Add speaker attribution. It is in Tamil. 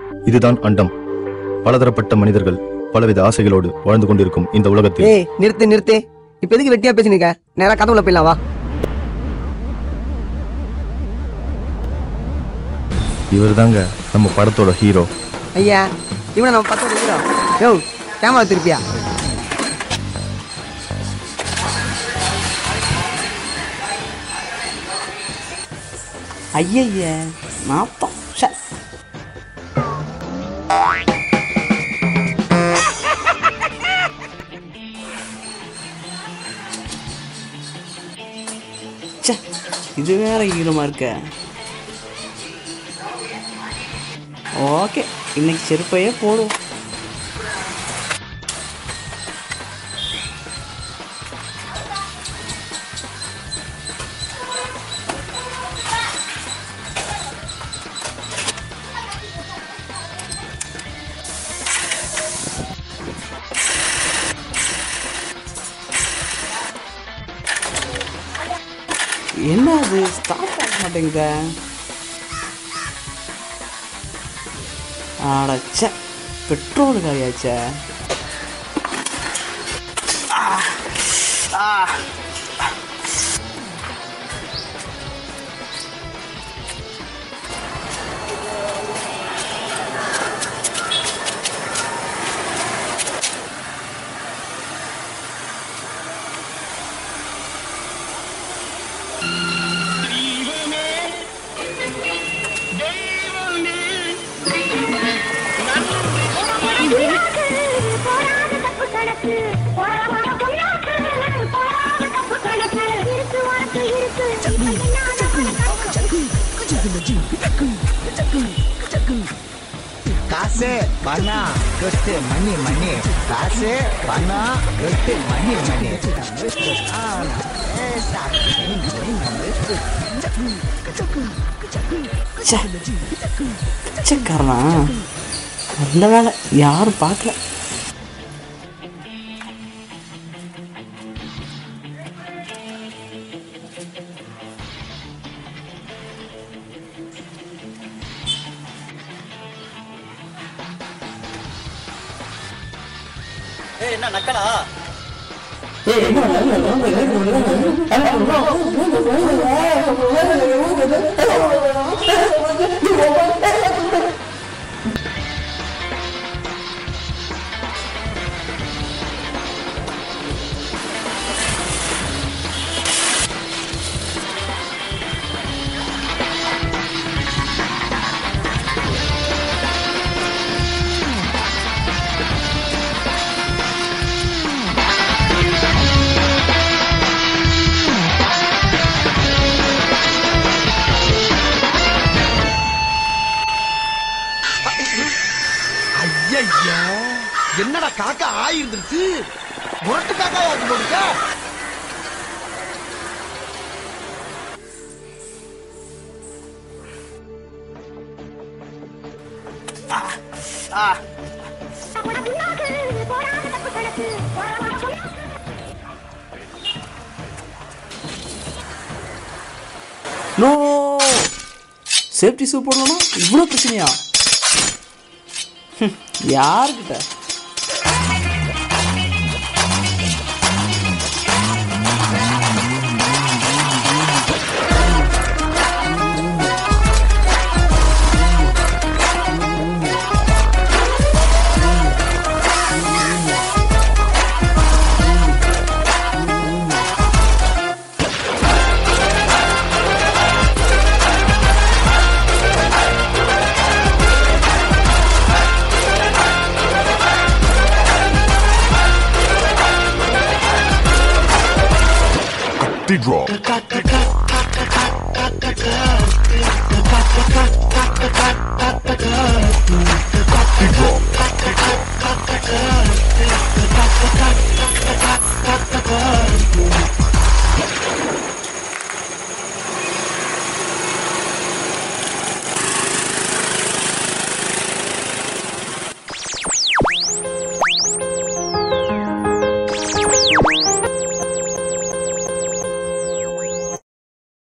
Speaker 1: இதுதான் அண்டம் பலதரப்பட்ட மனிதர்கள் பலவித ஆசைகளோடு வாழ்ந்து கொண்டிருக்கும் இந்த உலகத்தில்
Speaker 2: ஏய் நிறுத்து நிறுத்து இப்ப எதுக்கு வெட்டியா பேசினிருக்க நேரா கதவுல போயிடலாம் வா
Speaker 1: இவர்தாங்க நம்ம படத்தோட ஹீரோ
Speaker 2: ஐயா இவனை நம்ம பத்து இருக்கிறோம் யோ கேமரா திருப்பியா
Speaker 3: ஐயய்ய நாத்தம் ஷே ச்சே இது வேற ஈரமாக இருக்க ஓகே இன்னைக்கு செருப்பையே போடும் என்ன அது ஸ்டார்ட் ஆக மாட்டேங்குதே ஆடச்சே பெட்ரோல் காலியாச்சே
Speaker 4: போராத தப்பு கணக்கு போராத பொண்ணாக்கு போராத தப்பு கணக்கு இருக்கு உனக்கு இருக்கு இப்ப
Speaker 5: காசு பணம் கொட்டு மணி மணி காசு பணம் கொட்டு மணி மணி
Speaker 3: ச்சே பிச்சைக்காரனா நல்ல வேலை யாரும் பார்க்கல
Speaker 5: ஐயா என்னடா காக்கா ஆயிருந்துருச்சு முரட்டு காக்கா யாருக்கு போடுங்க
Speaker 4: போராத தப்பு கணக்கு போராத பொண்ணாக்கு
Speaker 3: நோ சேஃப்டி ஷூ போடணும்னா இவ்வளோ பிரச்சனையா ஹம், யாருக்கிட்ட
Speaker 6: drop. drop.